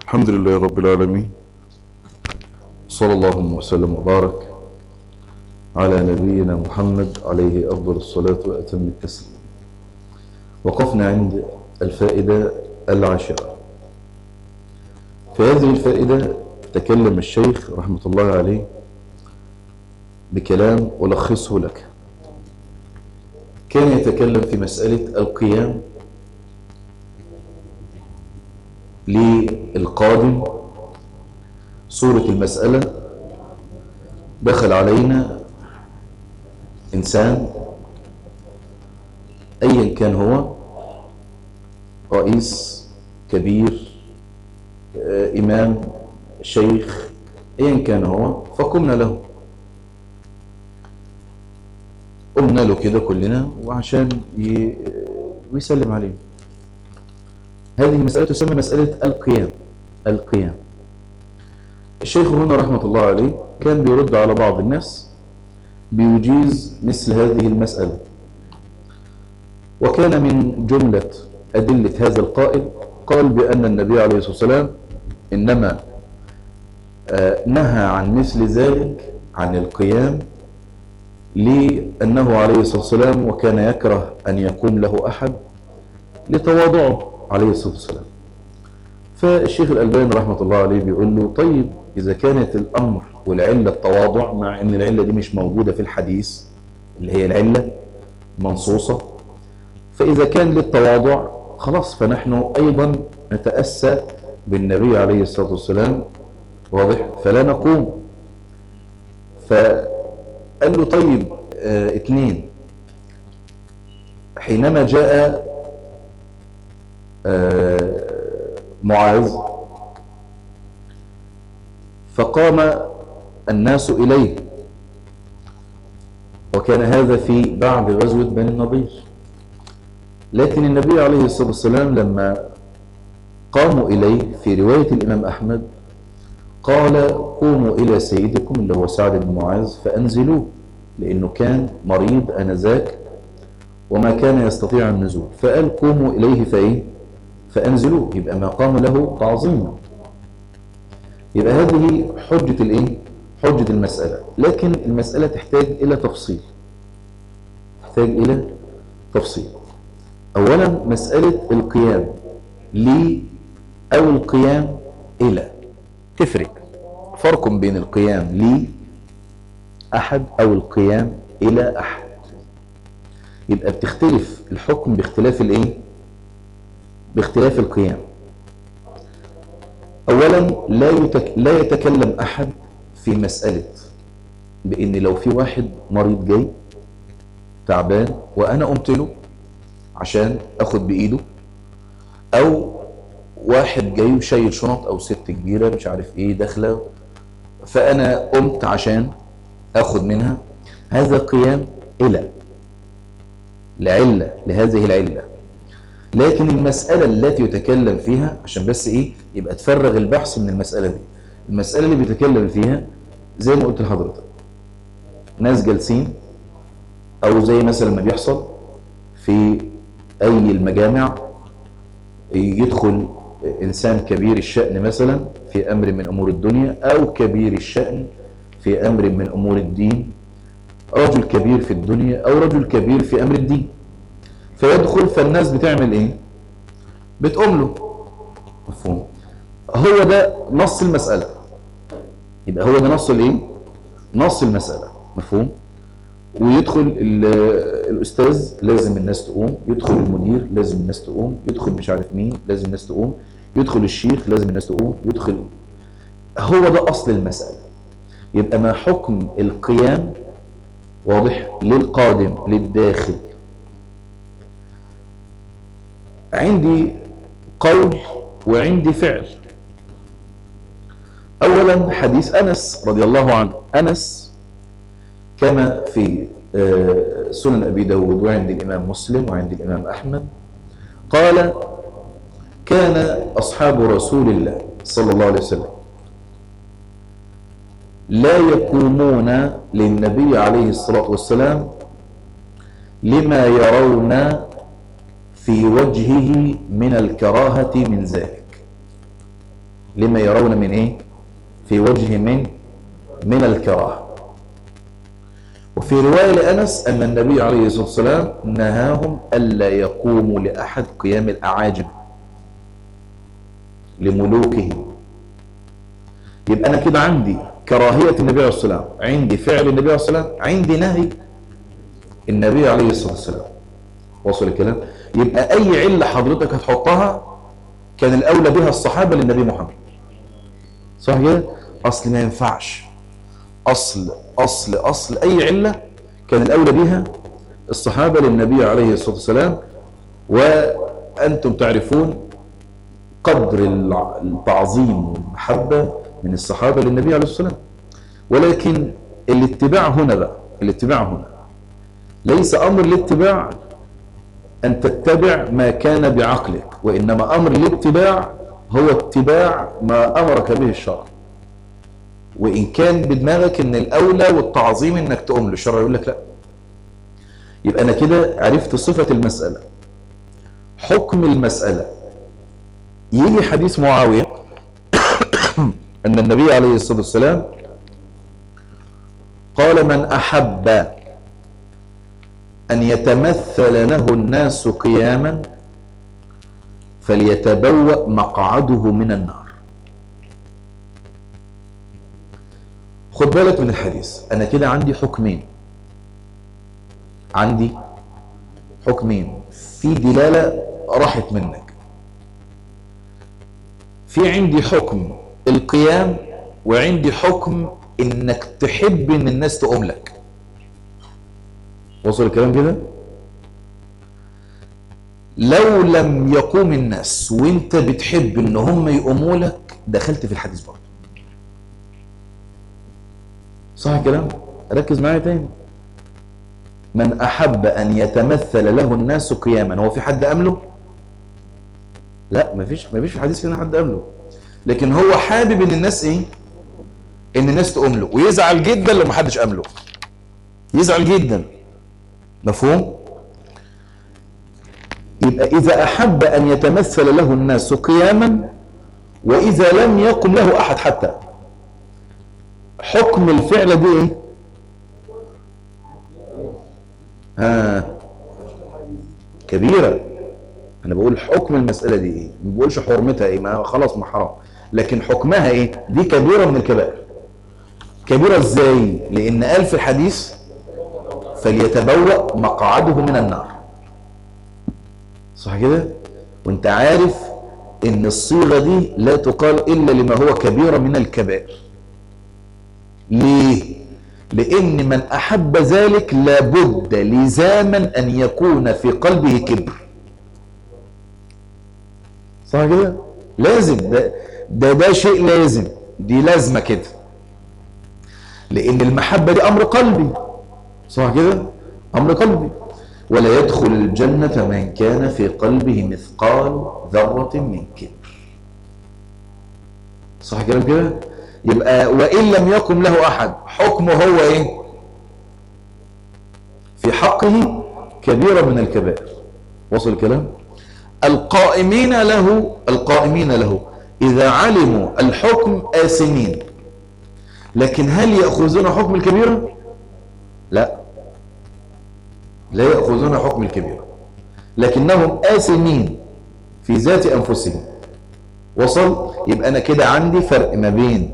الحمد لله رب العالمين صلى الله وسلم وبارك على نبينا محمد عليه أفضل الصلاة وأتم التسليم وقفنا عند الفائدة العاشرة في هذه الفائدة تكلم الشيخ رحمة الله عليه بكلام ألخصه لك كان يتكلم في مسألة القيام للقادم صورة المسألة دخل علينا إنسان أيا كان هو رئيس كبير آه، إمام شيخ أيا كان هو فقمنا له قمنا له كده كلنا وعشان ي- ويسلم عليه هذه المسألة تسمى مسألة القيام القيام الشيخ هنا رحمة الله عليه كان بيرد على بعض الناس بيجيز مثل هذه المسألة وكان من جملة أدلة هذا القائل قال بأن النبي عليه الصلاة والسلام إنما آه، نهى عن مثل ذلك عن القيام لأنه عليه الصلاة والسلام وكان يكره أن يقوم له أحد لتواضعه عليه الصلاة والسلام فالشيخ الألباني رحمة الله عليه بيقول له طيب إذا كانت الأمر والعلة التواضع مع أن العلة دي مش موجودة في الحديث اللي هي العلة منصوصة فإذا كان للتواضع خلاص فنحن أيضا نتأسى بالنبي عليه الصلاة والسلام واضح فلا نقوم فقال له طيب آه اتنين حينما جاء آه معاذ فقام الناس إليه وكان هذا في بعد غزوة بني النضير لكن النبي عليه الصلاة والسلام لما قاموا إليه في رواية الإمام أحمد قال قوموا إلى سيدكم اللي هو سعد بن معاذ فأنزلوه لأنه كان مريض أنذاك وما كان يستطيع النزول فقال قوموا إليه فإيه فأنزلوه يبقى ما قام له تعظيما يبقى هذه حجة الإيه حجة المسألة لكن المسألة تحتاج إلى تفصيل تحتاج إلى تفصيل أولا مسألة القيام لي أو القيام إلى تفرق فرق بين القيام لي أحد أو القيام إلى أحد يبقى بتختلف الحكم باختلاف الإيه باختلاف القيام أولا لا, يتك... لا يتكلم أحد في مسألة بأن لو في واحد مريض جاي تعبان وأنا قمت له عشان أخد بإيده أو واحد جاي وشايل شنط أو ست كبيرة مش عارف إيه داخلة فأنا قمت عشان أخد منها هذا قيام إلى لعلة لهذه العلة لكن المسألة التي يتكلم فيها عشان بس ايه يبقى تفرغ البحث من المسألة دي المسألة اللي بيتكلم فيها زي ما قلت لحضرتك ناس جالسين او زي مثلا ما بيحصل في اي المجامع يدخل انسان كبير الشأن مثلا في امر من امور الدنيا او كبير الشأن في امر من امور الدين رجل كبير في الدنيا او رجل كبير في امر الدين فيدخل فالناس بتعمل ايه بتقوم له مفهوم هو ده نص المسألة يبقى هو ده نص الايه نص المسألة مفهوم ويدخل ال- الأستاذ لازم الناس تقوم يدخل المدير لازم الناس تقوم يدخل مش عارف مين لازم الناس تقوم يدخل الشيخ لازم الناس تقوم يدخل هو ده أصل المسألة يبقى ما حكم القيام واضح للقادم للداخل عندي قول وعندي فعل أولا حديث أنس رضي الله عنه أنس كما في آه، سنن أبي داود وعند الإمام مسلم وعند الإمام أحمد قال كان أصحاب رسول الله صلى الله عليه وسلم لا يقومون للنبي عليه الصلاة والسلام لما يرون في وجهه من الكراهة من ذلك لما يرون من ايه في وجه من من الكراهه وفي روايه لانس ان النبي عليه الصلاه والسلام نهاهم الا يقوموا لاحد قيام الاعاجم لملوكهم يبقى انا كده عندي كراهيه النبي عليه الصلاه والسلام عندي فعل النبي عليه الصلاه والسلام عندي نهي النبي عليه الصلاه والسلام وصل الكلام يبقى اي عله حضرتك هتحطها كان الاولى بها الصحابه للنبي محمد صح كده اصل ما ينفعش اصل اصل اصل اي عله كان الاولى بها الصحابه للنبي عليه الصلاه والسلام وانتم تعرفون قدر الع- التعظيم والمحبه من الصحابه للنبي عليه الصلاه والسلام ولكن الاتباع هنا بقى الاتباع هنا ليس امر الاتباع أن تتبع ما كان بعقلك وإنما أمر الاتباع هو اتباع ما أمرك به الشرع وإن كان بدماغك إن الأولى والتعظيم إنك تقوم له الشرع يقول لك لا يبقى أنا كده عرفت صفة المسألة حكم المسألة يجي حديث معاوية أن النبي عليه الصلاة والسلام قال من أحب أن يتمثل له الناس قياما فليتبوأ مقعده من النار خد بالك من الحديث أنا كده عندي حكمين عندي حكمين في دلالة راحت منك في عندي حكم القيام وعندي حكم انك تحب ان الناس تقوم لك وصل الكلام كده لو لم يقوم الناس وانت بتحب ان هم يقوموا لك دخلت في الحديث برضه صح الكلام ركز معايا تاني من احب ان يتمثل له الناس قياما هو في حد امله لا مفيش مفيش في الحديث هنا حد امله لكن هو حابب ان الناس ايه ان الناس تقوم له ويزعل جدا لو محدش امله يزعل جدا مفهوم يبقى إذا أحب أن يتمثل له الناس قياما وإذا لم يقم له أحد حتى حكم الفعل دي إيه؟ ها كبيرة أنا بقول حكم المسألة دي إيه؟ ما بقولش حرمتها إيه؟ ما خلاص ما حرام لكن حكمها إيه؟ دي كبيرة من الكبائر كبيرة إزاي؟ لأن قال في الحديث فليتبوأ مقعده من النار صح كده وانت عارف ان الصيغة دي لا تقال الا لما هو كبيرة من الكبائر ليه لان من احب ذلك لابد لزاما ان يكون في قلبه كبر صح كده لازم ده ده, ده شيء لازم دي لازمة كده لان المحبة دي امر قلبي صح كده امر قلبي ولا يدخل الجنة من كان في قلبه مثقال ذرة من كبر صح كده كده يبقى وإن لم يقم له أحد حكمه هو إيه في حقه كبيرة من الكبائر وصل الكلام القائمين له القائمين له إذا علموا الحكم آثمين لكن هل يأخذون حكم الكبيرة لا لا يأخذون حكم الكبيرة لكنهم آثمين في ذات أنفسهم وصل يبقى أنا كده عندي فرق ما بين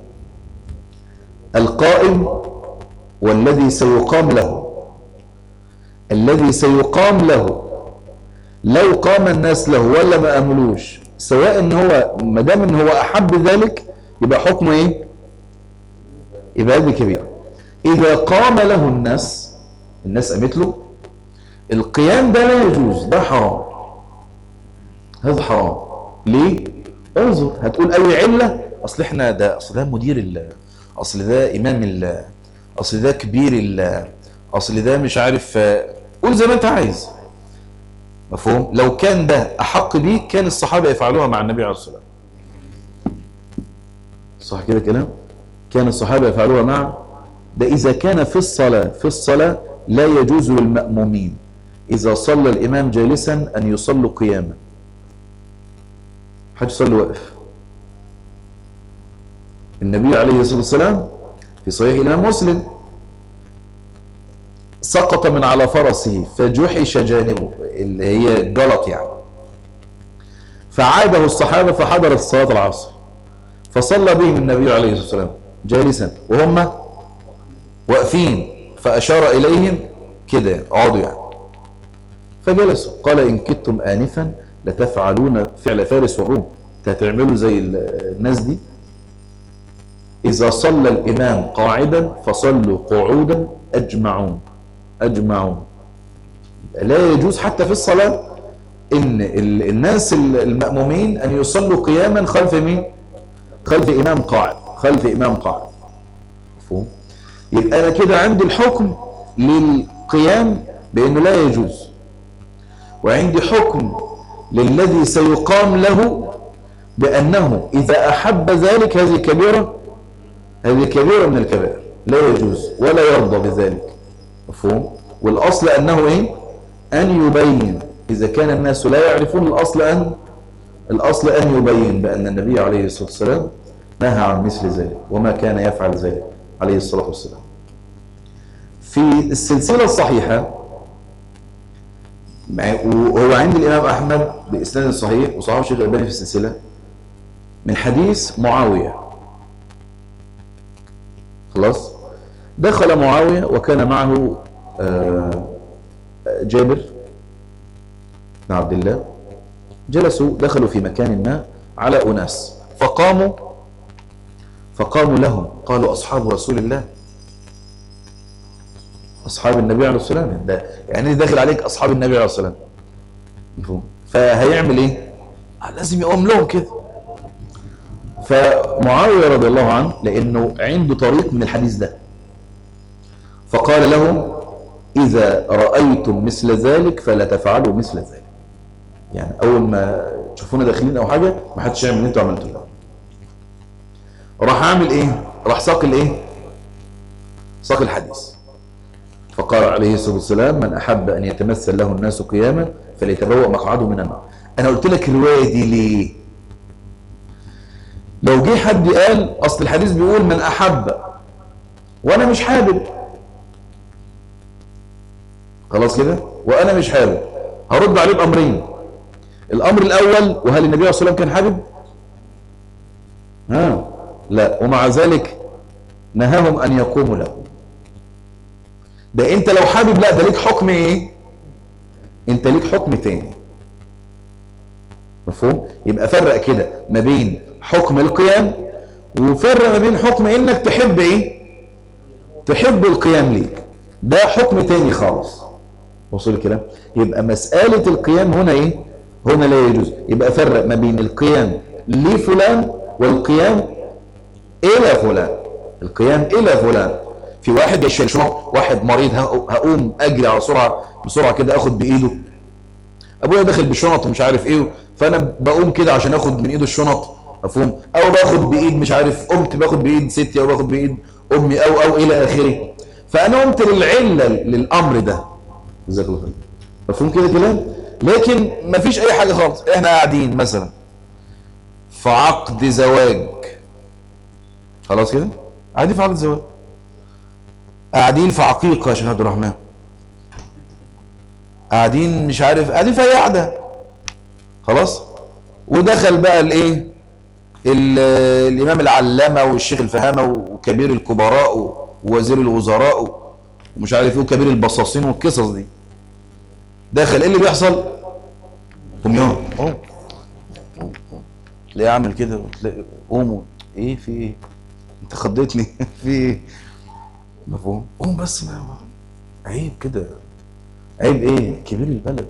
القائم والذي سيقام له الذي سيقام له لو قام الناس له ولا ما أملوش سواء ان هو ما دام ان هو احب ذلك يبقى حكمه ايه يبقى دي كبيره اذا قام له الناس الناس قامت له القيام ده لا يجوز ده حرام هذا حرام ليه انظر هتقول اي عله اصل احنا ده اصل ده مدير ال اصل ده امام ال اصل ده كبير ال اصل ده مش عارف قول زي ما انت عايز مفهوم لو كان ده احق بيه كان الصحابه يفعلوها مع النبي عليه الصلاه والسلام صح كده كلام كان الصحابه يفعلوها مع ده اذا كان في الصلاه في الصلاه لا يجوز للمأمومين إذا صلى الإمام جالسا أن يصلوا قياما حد يصلي واقف النبي عليه الصلاة والسلام في صحيح الإمام مسلم سقط من على فرسه فجحش جانبه اللي هي الجلط يعني فعاده الصحابة فحضرت صلاة العصر فصلى بهم النبي عليه الصلاة والسلام جالسا وهم واقفين فأشار إليهم كده اقعدوا يعني فجلسوا قال إن كدتم آنفا لتفعلون فعل فارس والروم هتعملوا زي الناس دي إذا صلى الإمام قاعدا فصلوا قعودا أجمعون أجمعون لا يجوز حتى في الصلاة إن الناس المأمومين أن يصلوا قياما خلف مين خلف إمام قاعد خلف إمام قاعد مفهوم يبقى أنا كده عندي الحكم للقيام بأنه لا يجوز وعندي حكم للذي سيقام له بأنه إذا أحب ذلك هذه كبيرة هذه كبيرة من الكبائر لا يجوز ولا يرضى بذلك مفهوم والأصل أنه إيه أن يبين إذا كان الناس لا يعرفون الأصل أن الأصل أن يبين بأن النبي عليه الصلاة والسلام نهى عن مثل ذلك وما كان يفعل ذلك عليه الصلاة والسلام في السلسلة الصحيحة وهو عند الإمام أحمد بإسناد صحيح وصحابه الشيخ الألباني في السلسلة من حديث معاوية خلاص دخل معاوية وكان معه جابر بن عبد الله جلسوا دخلوا في مكان ما على أناس فقاموا فقاموا لهم قالوا أصحاب رسول الله أصحاب النبي عليه الصلاة والسلام ده يعني داخل عليك أصحاب النبي عليه الصلاة والسلام فهيعمل إيه لازم يقوم لهم كده فمعاوية رضي الله عنه لأنه عنده طريق من الحديث ده فقال لهم إذا رأيتم مثل ذلك فلا تفعلوا مثل ذلك يعني أول ما تشوفونا داخلين أو حاجة ما حدش يعمل اللي أنتوا عملتوه ده راح عامل إيه راح ساق الإيه ساق الحديث فقال عليه الصلاة والسلام من أحب أن يتمثل له الناس قياما فليتبوأ مقعده من النار أنا قلت لك الرواية دي ليه لو جه حد قال أصل الحديث بيقول من أحب وأنا مش حابب خلاص كده وأنا مش حابب هرد عليه بأمرين الأمر الأول وهل النبي عليه الصلاة والسلام كان حابب ها لا ومع ذلك نهاهم أن يقوموا له ده انت لو حابب لا ده ليك حكم ايه انت ليك حكم تاني مفهوم يبقى فرق كده ما بين حكم القيام وفرق ما بين حكم انك تحب ايه تحب القيام ليك ده حكم تاني خالص وصل الكلام يبقى مسألة القيام هنا ايه هنا لا يجوز يبقى فرق ما بين القيام لفلان والقيام الى فلان القيام الى فلان في واحد يشيل شنط واحد مريض هقوم اجري على سرعه بسرعه كده اخد بايده ابويا داخل بالشنط ومش عارف ايه فانا بقوم كده عشان اخد من ايده الشنط مفهوم او باخد بايد مش عارف قمت باخد بايد ستي او باخد بايد امي او او الى اخره فانا قمت للعله للامر ده جزاك الله خير مفهوم كده كلام لكن مفيش اي حاجه خالص احنا قاعدين مثلا في عقد زواج خلاص كده قاعدين في عقد زواج قاعدين في عقيقة يا شيخ عبد الرحمن قاعدين مش عارف قاعدين في اي قعده خلاص ودخل بقى الايه الامام العلامه والشيخ الفهامه وكبير الكبراء ووزير الوزراء ومش عارف ايه وكبير البصاصين والقصص دي دخل ايه اللي بيحصل قوم يا قوم تلاقيه عامل كده تلاقي قوموا ايه في ايه انت خضيتني في ايه مفهوم قوم بس ما عيب كده عيب ايه كبير البلد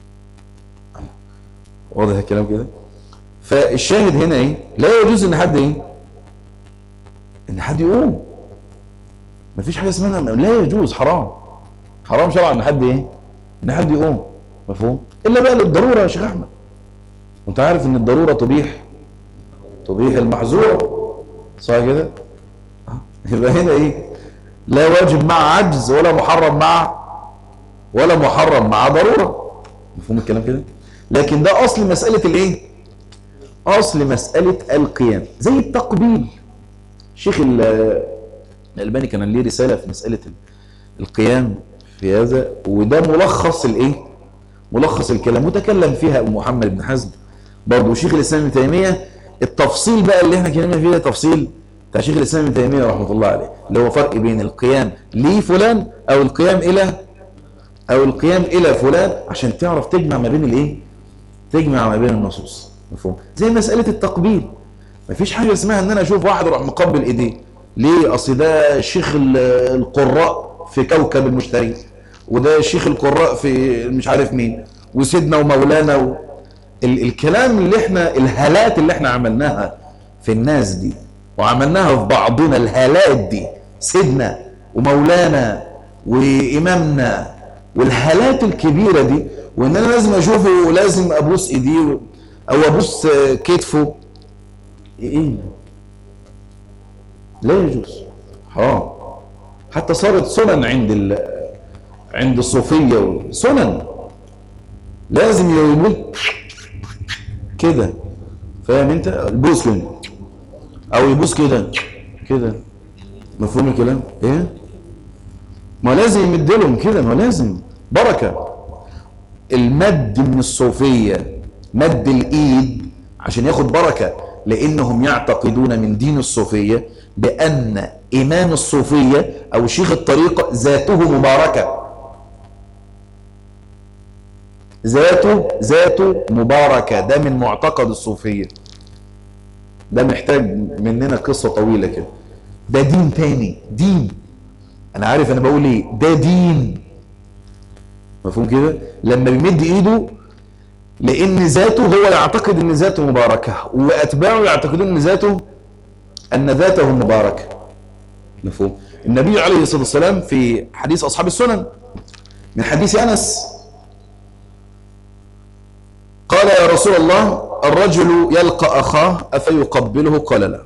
واضح الكلام كده فالشاهد هنا ايه لا يجوز ان حد ايه ان حد يقوم مفيش حاجه اسمها لا يجوز حرام حرام شرعا ان حد ايه ان حد يقوم مفهوم الا بقى للضروره يا شيخ احمد وانت عارف ان الضروره تبيح تبيح المحظور صح كده يبقى هنا ايه لا واجب مع عجز ولا محرم مع ولا محرم مع ضرورة مفهوم الكلام كده لكن ده اصل مسألة الايه اصل مسألة القيام زي التقبيل شيخ ال- الألباني كان ليه رسالة في مسألة القيام في هذا وده ملخص الايه ملخص الكلام وتكلم فيها ابو محمد بن حزم برضه شيخ الاسلام ابن تيميه التفصيل بقى اللي احنا اتكلمنا فيه ده تفصيل بتاع شيخ الاسلام ابن تيميه رحمه الله عليه اللي هو فرق بين القيام لفلان او القيام الى او القيام الى فلان عشان تعرف تجمع ما بين الايه تجمع ما بين النصوص مفهوم زي مساله التقبيل مفيش حاجه اسمها ان انا اشوف واحد اروح مقبل ايديه ليه اصل ده شيخ ال- القراء في كوكب المشتري وده شيخ القراء في مش عارف مين وسيدنا ومولانا و... ال الكلام اللي احنا الهالات اللي احنا عملناها في الناس دي وعملناها في بعضنا الهالات دي سيدنا ومولانا وامامنا والهالات الكبيره دي وان انا لازم اشوفه ولازم ابوس ايديه او ابوس كتفه ايه لا يجوز حرام حتى صارت سنن عند ال... عند الصوفيه سنن لازم يقول كده فاهم انت البوس كده او يبوس كده كده مفهوم الكلام ايه ما لازم يمدلهم كده ما لازم بركه المد من الصوفيه مد الايد عشان ياخد بركه لانهم يعتقدون من دين الصوفيه بان امام الصوفيه او شيخ الطريقه ذاته مباركه ذاته ذاته مباركه ده من معتقد الصوفيه ده محتاج مننا قصه طويله كده ده دين تاني دين انا عارف انا بقول ايه ده دين مفهوم كده لما بيمد ايده لان ذاته هو يعتقد ان ذاته مباركه واتباعه يعتقدون ان ذاته ان ذاته مباركه مفهوم النبي عليه الصلاه والسلام في حديث اصحاب السنن من حديث انس قال يا رسول الله الرجل يلقى اخاه افيقبله قال لا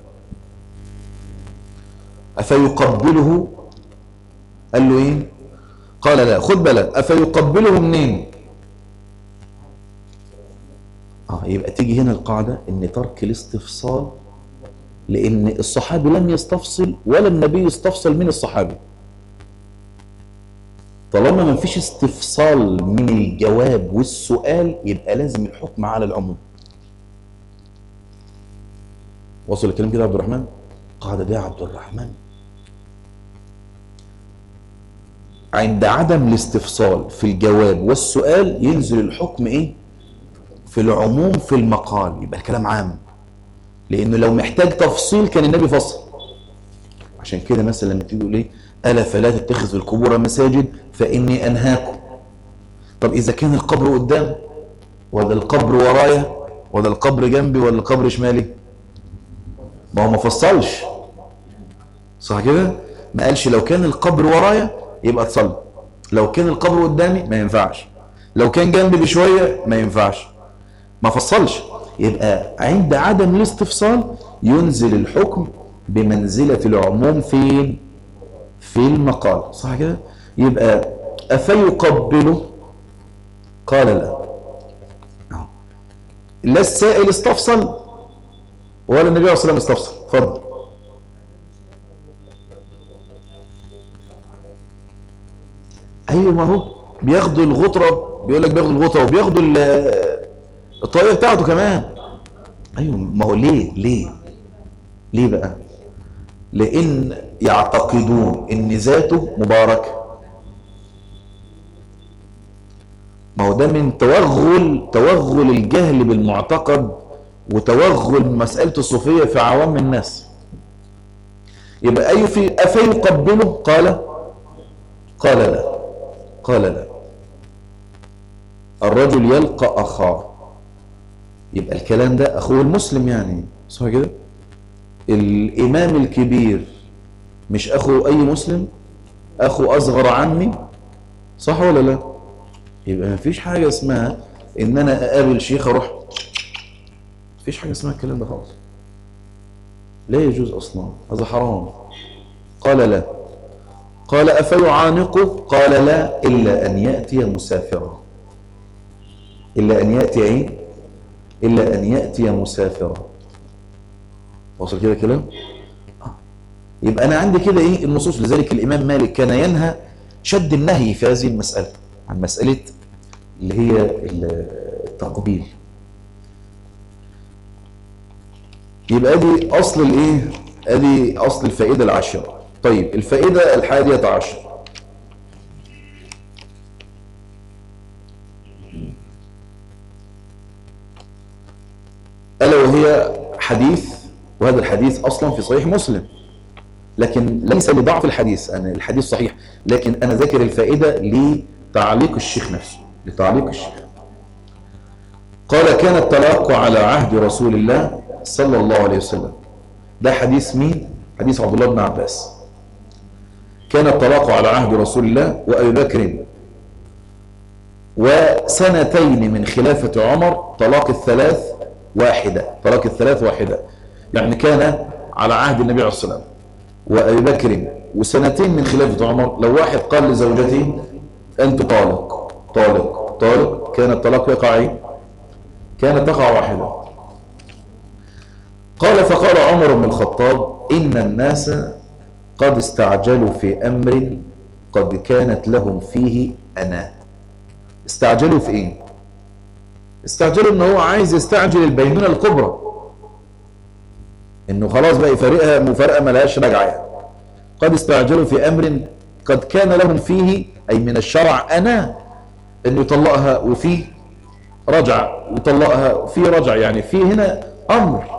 افيقبله قال له ايه قال لا خد بالك افيقبله منين اه يبقى تيجي هنا القاعده ان ترك الاستفصال لان الصحابي لم يستفصل ولا النبي يستفصل من الصحابي طالما ما فيش استفصال من الجواب والسؤال يبقى لازم الحكم على العموم وصل الكلام كده يا عبد الرحمن قاعده دي يا عبد الرحمن عند عدم الاستفصال في الجواب والسؤال ينزل الحكم ايه في العموم في المقال يبقى الكلام عام لانه لو محتاج تفصيل كان النبي فصل عشان كده مثلا لما تيجي تقول ايه الا فلا تتخذوا القبور مساجد فاني انهاكم طب اذا كان القبر قدام ولا القبر ورايا ولا القبر جنبي ولا القبر شمالي ما هو ما فصلش صح كده ما قالش لو كان القبر ورايا يبقى تصلي لو كان القبر قدامي ما ينفعش لو كان جنبي بشويه ما ينفعش ما فصلش يبقى عند عدم الاستفصال ينزل الحكم بمنزلة العموم في في المقال صح كده يبقى أفيقبله قال لا أهو. لا السائل استفصل ولا النبي عليه الصلاة والسلام استفصل اتفضل ايوه ما هو بياخدوا الغطره بيقول لك بياخدوا الغطره وبياخدوا ال- الطاقيه بتاعته كمان ايوه ما هو ليه ليه ليه بقى لان يعتقدون ان ذاته مباركه ما هو ده من توغل توغل الجهل بالمعتقد وتوغل مساله الصوفيه في عوام الناس يبقى اي في افيقبله قال قال لا قال لا الرجل يلقى اخاه يبقى الكلام ده اخوه المسلم يعني صح كده الامام الكبير مش اخو اي مسلم اخو اصغر عمي صح ولا لا يبقى مفيش حاجه اسمها ان انا اقابل شيخ اروح مفيش حاجه اسمها الكلام ده خالص لا يجوز اصلا هذا حرام قال لا قال افيعانقه قال لا الا ان ياتي مسافرا الا ان ياتي ايه الا ان ياتي مسافرا وصل كده كلام آه. يبقى أنا عندي كده إيه النصوص لذلك الإمام مالك كان ينهى شد النهي في هذه المسألة عن مسألة اللي هي التقبيل يبقى دي أصل الإيه ادي أصل الفائدة العاشرة طيب الفائدة الحادية عشر ألا وهي حديث وهذا الحديث أصلا في صحيح مسلم لكن ليس لضعف الحديث أنا الحديث صحيح لكن أنا ذاكر الفائدة لتعليق الشيخ نفسه لتعليق الشيخ قال كان الطلاق على عهد رسول الله صلى الله عليه وسلم ده حديث مين؟ حديث عبد الله بن عباس كان الطلاق على عهد رسول الله وأبي بكر وسنتين من خلافة عمر طلاق الثلاث واحدة طلاق الثلاث واحدة يعني كان على عهد النبي عليه الصلاة والسلام وأبي بكر وسنتين من خلافة عمر لو واحد قال لزوجته أنت طالق طالق طالق كان الطلاق يقع ايه؟ كانت تقع واحدة قال فقال عمر بن الخطاب إن الناس قد استعجلوا في أمر قد كانت لهم فيه أنا استعجلوا في إيه استعجلوا إن هو عايز يستعجل البينونة الكبرى إنه خلاص بقى يفارقها مفارقة ملهاش رجعة يعني. قد استعجلوا في أمر قد كان لهم فيه أي من الشرع أنا إنه يطلقها وفيه رجع يطلقها وفيه رجع يعني في هنا أمر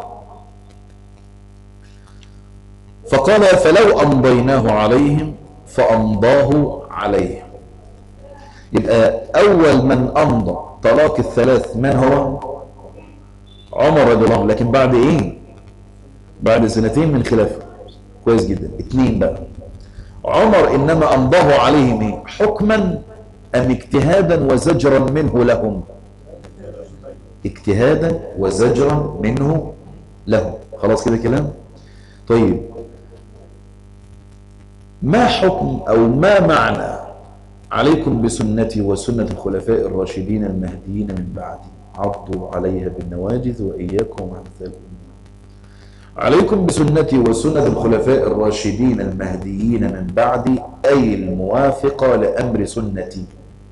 فقال فلو أمضيناه عليهم فأمضاه عليهم يبقى أول من أمضى طلاق الثلاث من هو عمر رضي الله عنه لكن بعد إيه بعد سنتين من خلافه كويس جدا اتنين بقى عمر إنما أمضاه عليهم إيه؟ حكما أم اجتهادا وزجرا منه لهم اجتهادا وزجرا منه لهم خلاص كده كلام طيب ما حكم أو ما معنى عليكم بسنتي وسنة الخلفاء الراشدين المهديين من بعدي عضوا عليها بالنواجذ وإياكم وأمثالكم عليكم بسنتي وسنة الخلفاء الراشدين المهديين من بعدي أي الموافقة لأمر سنتي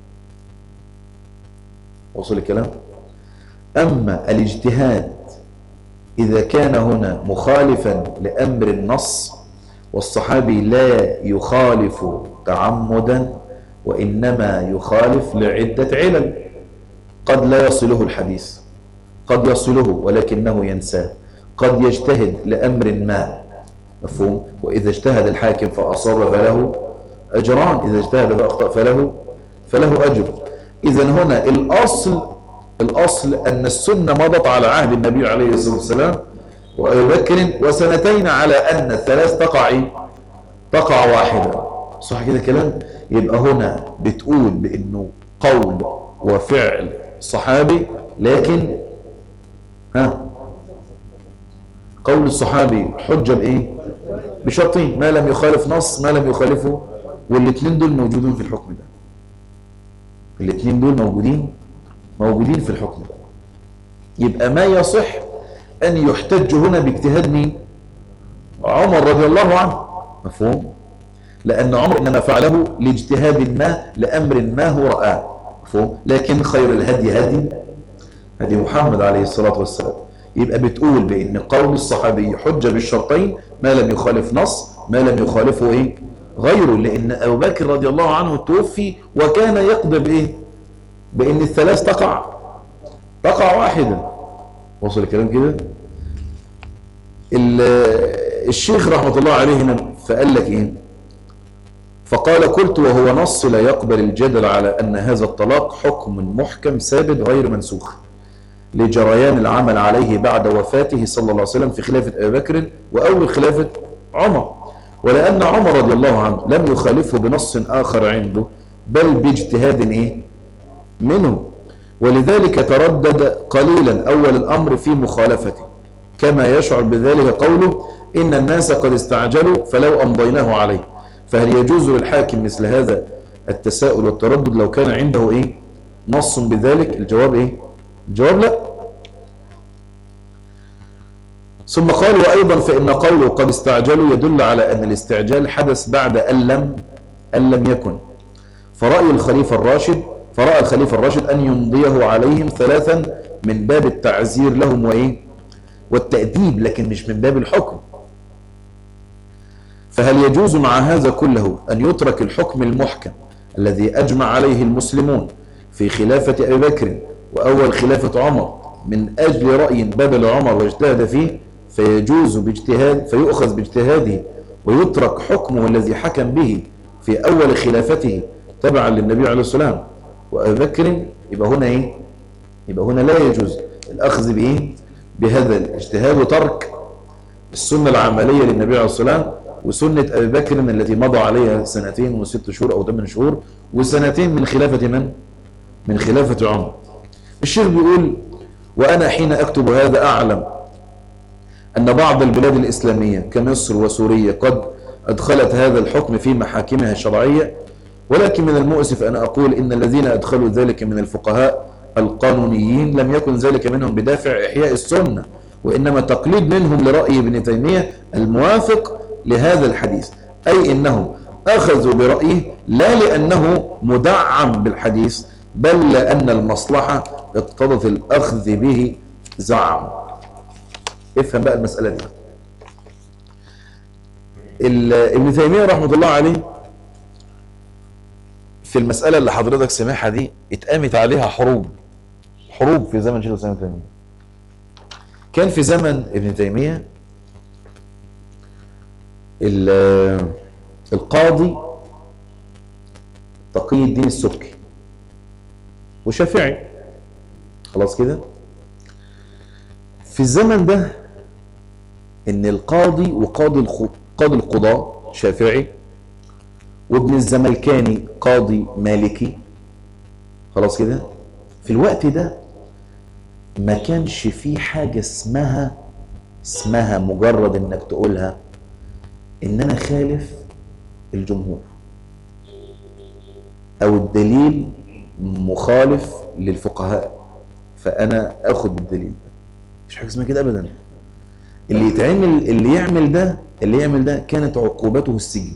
وصل الكلام أما الاجتهاد إذا كان هنا مخالفا لأمر النص والصحابي لا يخالف تعمدا وإنما يخالف لعدة علل قد لا يصله الحديث قد يصله ولكنه ينساه قد يجتهد لأمر ما مفهوم وإذا اجتهد الحاكم فأصاب فله أجران إذا اجتهد فأخطأ فله فله أجر إذا هنا الأصل الأصل أن السنة مضت على عهد النبي عليه الصلاة والسلام وأبي بكر وسنتين على أن الثلاث تقع إيه؟ تقع واحدة صح كده كلام يبقى هنا بتقول بأنه قول وفعل صحابي لكن ها قول الصحابي حجة بإيه بشرطين ما لم يخالف نص ما لم يخالفه والاثنين دول موجودين في الحكم ده الاثنين دول موجودين موجودين في الحكم ده يبقى ما يصح أن يحتج هنا باجتهاد مين عمر رضي الله عنه مفهوم لأن عمر إنما فعله لاجتهاد ما لأمر ما هو رآه مفهوم لكن خير الهدي هدي هدي محمد عليه الصلاة والسلام يبقى بتقول بأن قول الصحابي حجة بالشرطين ما لم يخالف نص ما لم يخالفه إيه غيره لأن أبو بكر رضي الله عنه توفي وكان يقضي بإيه بأن الثلاث تقع تقع واحدا وصل الكلام كده الشيخ رحمة الله عليه هنا فقال لك ايه فقال قلت وهو نص لا يقبل الجدل على أن هذا الطلاق حكم محكم ثابت غير منسوخ لجريان العمل عليه بعد وفاته صلى الله عليه وسلم في خلافة أبي بكر وأول خلافة عمر ولأن عمر رضي الله عنه لم يخالفه بنص آخر عنده بل باجتهاد إيه؟ منه ولذلك تردد قليلا أول الأمر في مخالفته كما يشعر بذلك قوله إن الناس قد استعجلوا فلو أمضيناه عليه فهل يجوز للحاكم مثل هذا التساؤل والتردد لو كان عنده إيه نص بذلك الجواب إيه الجواب لا ثم قال وأيضا فإن قوله قد استعجلوا يدل على أن الاستعجال حدث بعد أن لم أن لم يكن فرأي الخليفة الراشد فرأى الخليفة الراشد أن يمضيه عليهم ثلاثا من باب التعزير لهم وإيه والتأديب لكن مش من باب الحكم فهل يجوز مع هذا كله أن يترك الحكم المحكم الذي أجمع عليه المسلمون في خلافة أبي بكر وأول خلافة عمر من أجل رأي بذل عمر واجتهد فيه فيجوز باجتهاد فيؤخذ باجتهاده ويترك حكمه الذي حكم به في أول خلافته تبعا للنبي عليه السلام وأبي بكر يبقى هنا إيه؟ يبقى هنا لا يجوز الأخذ بإيه؟ بهذا الاجتهاد وترك السنة العملية للنبي عليه السلام وسنة أبي بكر التي مضى عليها سنتين وست شهور أو ثمان شهور وسنتين من خلافة من؟ من خلافة عمر الشيخ بيقول وأنا حين أكتب هذا أعلم أن بعض البلاد الإسلامية كمصر وسوريا قد أدخلت هذا الحكم في محاكمها الشرعية ولكن من المؤسف أن أقول إن الذين أدخلوا ذلك من الفقهاء القانونيين لم يكن ذلك منهم بدافع إحياء السنة وإنما تقليد منهم لرأي ابن تيمية الموافق لهذا الحديث أي إنهم أخذوا برأيه لا لأنه مدعم بالحديث بل لأن المصلحة اقتضت الأخذ به زعم افهم بقى المسألة دي ابن تيمية رحمة الله عليه في المسألة اللي حضرتك سمعها دي اتقامت عليها حروب حروب في زمن شيخ الإسلام ابن تيمية كان في زمن ابن تيمية القاضي تقي الدين السبكي وشافعي خلاص كده في الزمن ده ان القاضي وقاضي الخ... قاضي القضاء شافعي وابن الزملكاني قاضي مالكي خلاص كده في الوقت ده ما كانش في حاجة اسمها اسمها مجرد انك تقولها ان انا خالف الجمهور او الدليل مخالف للفقهاء فانا اخد بالدليل مش حاجه اسمها كده ابدا اللي يتعمل اللي يعمل ده اللي يعمل ده كانت عقوبته السجن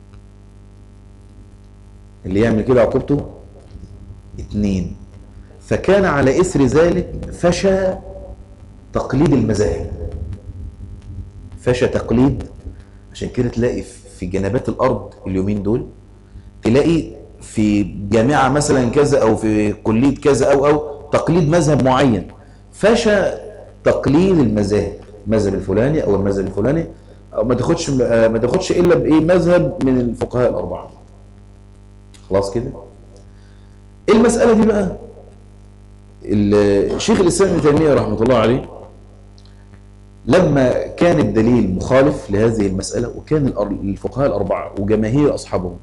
اللي يعمل كده عقوبته اتنين فكان على اثر ذلك فشى تقليد المذاهب فشى تقليد عشان كده تلاقي في جنبات الارض اليومين دول تلاقي في جامعه مثلا كذا او في كليه كذا او او تقليد مذهب معين فشى تقليد المذاهب المذهب الفلاني او المذهب الفلاني أو ما تاخدش ما تاخدش الا بايه مذهب من الفقهاء الاربعه خلاص كده المساله دي بقى الشيخ الاسلام ابن تيميه رحمه الله عليه لما كان الدليل مخالف لهذه المسألة وكان الفقهاء الأربعة وجماهير أصحابهم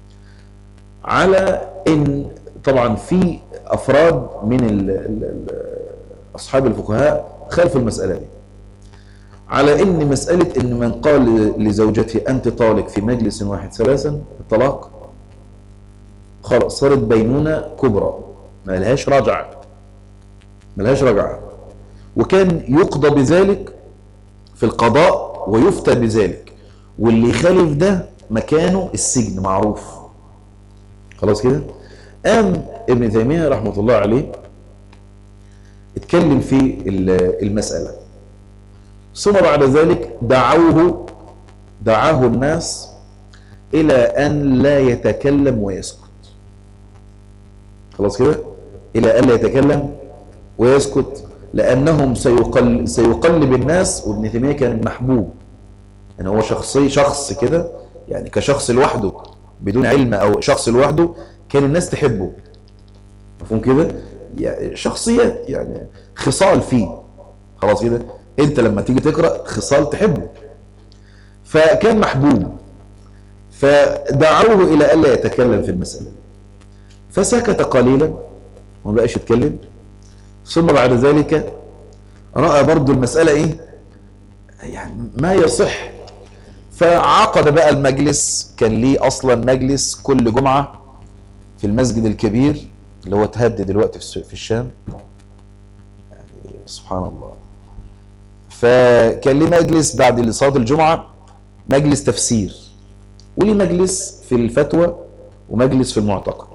على أن طبعا في أفراد من ال ال أصحاب الفقهاء خالفوا المسألة دي على أن مسألة أن من قال لزوجته أنت طالق في مجلس واحد ثلاثا الطلاق خلاص صارت بينونة كبرى ما لهاش رجعة ما لهاش رجعة وكان يقضى بذلك في القضاء ويفتى بذلك واللي يخالف ده مكانه السجن معروف خلاص كده قام ابن تيمية رحمة الله عليه اتكلم في المسألة ثم بعد ذلك دعوه دعاه الناس إلى أن لا يتكلم ويسكت خلاص كده إلى أن لا يتكلم ويسكت لأنهم سيقل سيقلب الناس وابن تيمية كان محبوب يعني هو شخصي شخص كده يعني كشخص لوحده بدون علم أو شخص لوحده كان الناس تحبه مفهوم كده يعني شخصيات يعني خصال فيه خلاص كده انت لما تيجي تقرأ خصال تحبه فكان محبوب فدعوه إلى ألا يتكلم في المسألة فسكت قليلا وما بقاش يتكلم ثم بعد ذلك رأى برضو المسألة ايه يعني ما يصح فعقد بقى المجلس كان ليه اصلا مجلس كل جمعة في المسجد الكبير اللي هو اتهد دلوقتي في الشام يعني سبحان الله فكان ليه مجلس بعد صلاه الجمعه مجلس تفسير وليه مجلس في الفتوى ومجلس في المعتقد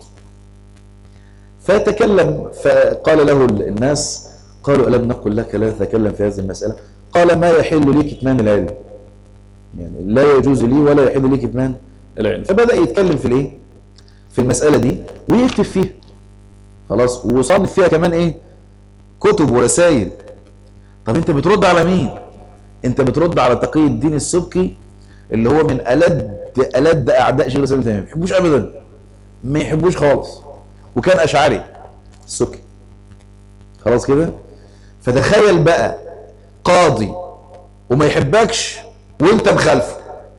فتكلم فقال له الناس قالوا ألم نقل لك لا تتكلم في هذه المسألة قال ما يحل لي كتمان العلم يعني لا يجوز لي ولا يحل لي كتمان العلم فبدأ يتكلم في الايه في المسألة دي ويكتب فيها خلاص وصنف فيها كمان ايه كتب ورسائل طب انت بترد على مين انت بترد على تقي الدين السبكي اللي هو من ألد ألد أعداء شيخ الإسلام تيمية ما يحبوش أبدا ما يحبوش خالص وكان أشعري السبكي خلاص كده فتخيل بقى قاضي وما يحبكش وانت مخالفه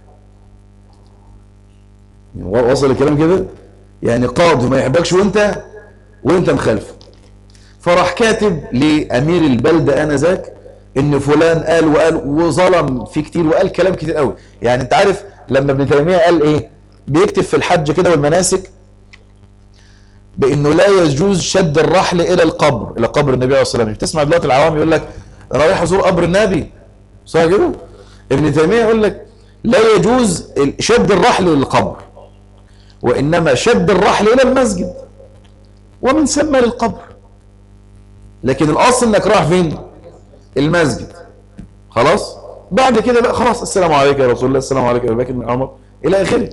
وصل الكلام كده يعني قاضي ما يحبكش وانت وانت مخالفه فراح كاتب لامير البلده انذاك ان فلان قال وقال وظلم فيه كتير وقال كلام كتير قوي يعني انت عارف لما ابن تيميه قال ايه بيكتب في الحج كده والمناسك بانه لا يجوز شد الرحل الى القبر الى قبر النبي عليه الصلاه والسلام تسمع دلوقتي العوام يقول لك انا رايح ازور قبر النبي صح كده ابن تيميه يقول لك لا يجوز شد الرحل للقبر وانما شد الرحل الى المسجد ومن ثم للقبر لكن الاصل انك رايح فين المسجد خلاص بعد كده بقى خلاص السلام عليكم يا رسول الله السلام عليكم يا بكر بن عمر الى اخره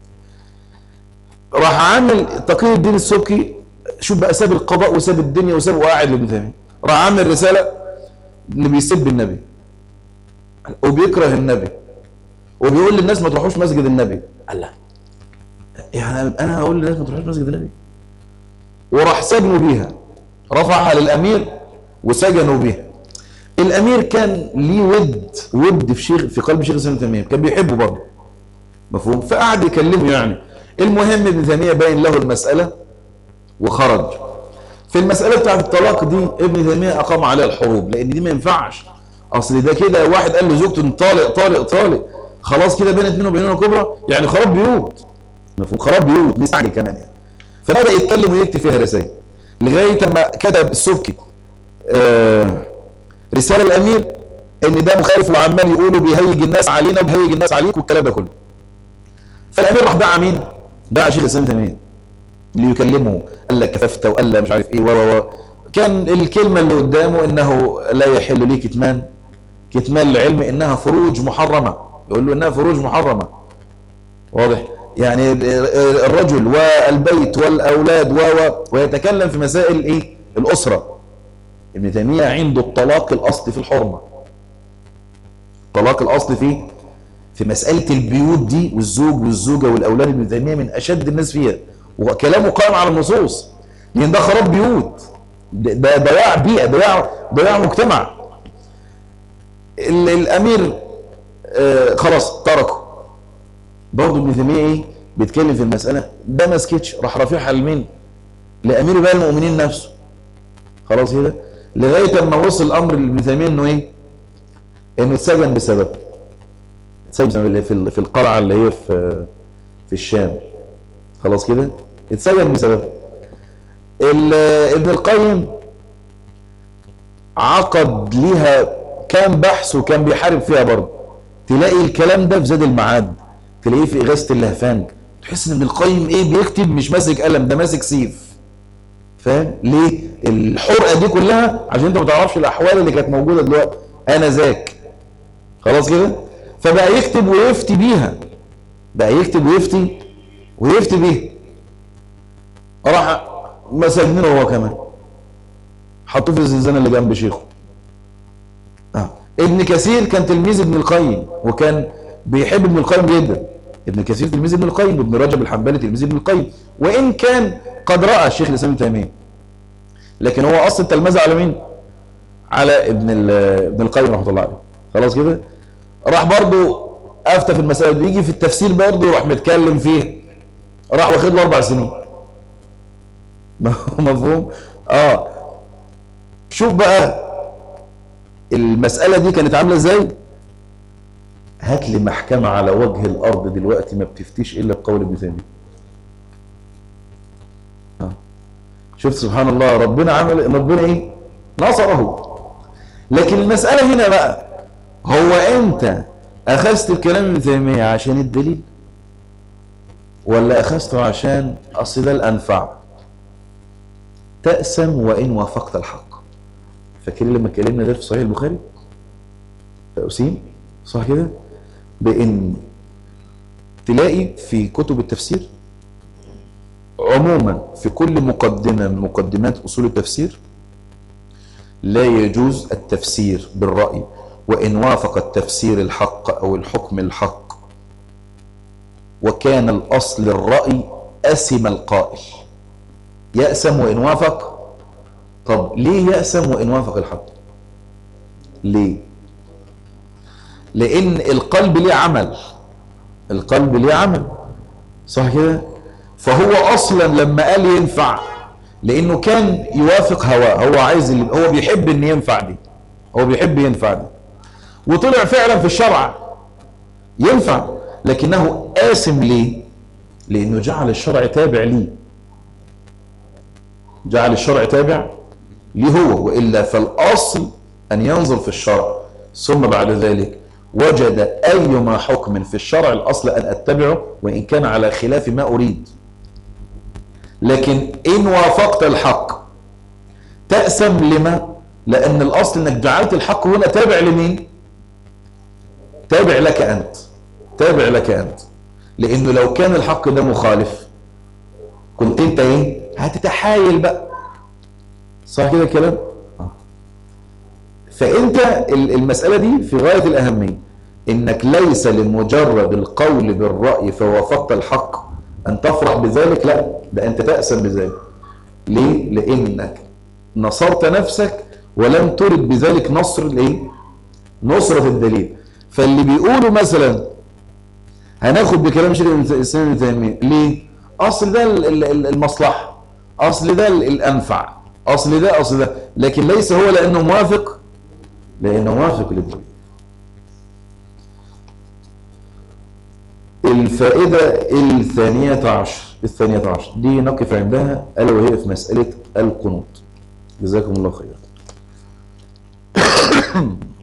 راح عامل تقي الدين السبكي شوف بقى ساب القضاء وساب الدنيا وساب وقاعد لابن تيميه راح عامل رساله اللي بيسب النبي وبيكره النبي وبيقول للناس ما تروحوش مسجد النبي قال لا يعني انا هقول للناس ما تروحوش مسجد النبي وراح سجنوا بيها رفعها للامير وسجنوا بيها الامير كان ليه ود ود في شيخ في قلب شيخ الاسلام ابن تيميه كان بيحبه برضه مفهوم فقعد يكلمه يعني المهم ابن تيميه باين له المساله وخرج في المساله بتاعت الطلاق دي ابن تيميه اقام عليها الحروب لان دي ما ينفعش اصل ده كده واحد قال لزوجته طالق طالق طالق خلاص كده بينت منه وبيننا كبرى يعني خراب بيوت مفهوم خراب بيوت مستعجل كمان يعني فبدا يتكلم ويكتب فيها رسائل لغايه ما كتب السبكي آه رساله الامير ان ده مخالف وعمال يقولوا بيهيج الناس علينا وبيهيج الناس عليك والكلام ده كله فالامير راح دعا مين؟ دعا شيخ الاسلام تيميه اللي يكلمه قال لك كففت وقال له مش عارف ايه و و كان الكلمه اللي قدامه انه لا يحل لي كتمان كتمان العلم انها فروج محرمه يقول له انها فروج محرمه واضح يعني الرجل والبيت والاولاد و ويتكلم في مسائل ايه الاسره ابن تيميه عنده الطلاق الاصلي في الحرمه الطلاق الاصلي في في مساله البيوت دي والزوج والزوجه والاولاد ابن تيميه من اشد الناس فيها وكلامه قائم على النصوص لان ده خراب بيوت ده ضياع بيئه ضياع ضياع مجتمع الامير آه خلاص تركه برضه ابن تيميه ايه بيتكلم في المساله ده ما سكتش راح رافعها لمين؟ لامير بقى المؤمنين نفسه خلاص كده لغايه اما وصل الامر لابن تيميه انه ايه؟ انه اتسجن بسبب اتسجن في في القلعه اللي هي في في الشام خلاص كده اتسجن بسبب ابن القيم عقد ليها كام بحث وكان بيحارب فيها برضه تلاقي الكلام ده في زاد المعاد تلاقيه في إغاثة اللهفان تحس ان ابن القيم ايه بيكتب مش ماسك قلم ده ماسك سيف فاهم ليه الحرقه دي كلها عشان انت ما تعرفش الاحوال اللي كانت موجوده دلوقتي انا ذاك خلاص كده فبقى يكتب ويفتي بيها بقى يكتب ويفتي ويفتي بيها راح مسجنينه هو كمان حطوه في الزنزانه اللي جنب شيخه آه. ابن كثير كان تلميذ ابن القيم وكان بيحب ابن القيم جدا ابن كثير تلميذ ابن القيم ابن رجب الحنبلي تلميذ ابن القيم وان كان قد راى الشيخ الاسلام ابن تيميه لكن هو اصل التلمذه على مين على ابن ابن القيم رحمه الله عليه خلاص كده راح برضه افتى في المسائل دي يجي في التفسير برضه راح متكلم فيه راح واخد له اربع سنين مفهوم اه شوف بقى المسألة دي كانت عاملة ازاي هات لي محكمة على وجه الأرض دلوقتي ما بتفتيش إلا بقول ابن تيمية آه. شفت سبحان الله ربنا عمل ربنا إيه نصره لكن المسألة هنا بقى هو انت اخذت الكلام ابن تيميه عشان الدليل ولا اخذته عشان اصل ده الانفع تأسم وان وافقت الحق فاكرين لما اتكلمنا ده في صحيح البخاري تأسيم صح كده بان تلاقي في كتب التفسير عموما في كل مقدمة من مقدمات أصول التفسير لا يجوز التفسير بالرأي وإن وافق التفسير الحق أو الحكم الحق وكان الأصل الرأي أسم القائل يأسم وإن وافق طب ليه يأسم وإن وافق الحق ليه لأن القلب ليه عمل القلب ليه عمل صح كده فهو اصلا لما قال ينفع لانه كان يوافق هواه هو عايز اللي هو بيحب ان ينفع دي هو بيحب ينفع دي وطلع فعلا في الشرع ينفع لكنه آثم ليه لانه جعل الشرع تابع ليه جعل الشرع تابع ليه هو والا فالاصل ان ينظر في الشرع ثم بعد ذلك وجد ايما حكم في الشرع الاصل ان اتبعه وان كان على خلاف ما اريد لكن إن وافقت الحق تأسم لما لأن الأصل أنك جعلت الحق هنا تابع لمين تابع لك أنت تابع لك أنت لأنه لو كان الحق ده مخالف كنت أنت إيه هتتحايل بقى صح كده الكلام فأنت المسألة دي في غاية الأهمية إنك ليس لمجرد القول بالرأي فوافقت الحق أن تفرح بذلك لا ده أنت تأسم بذلك ليه؟ لأنك نصرت نفسك ولم ترد بذلك نصر الايه؟ نصرة الدليل فاللي بيقولوا مثلا هناخد بكلام شيخ الإسلام ابن تيمية ليه؟ أصل ده المصلحة أصل ده الأنفع أصل ده أصل ده لكن ليس هو لأنه موافق لأنه موافق للدليل الفائدة الثانية عشر الثانية عشر دي نقف عندها ألا وهي في مسألة القنوط جزاكم الله خيرا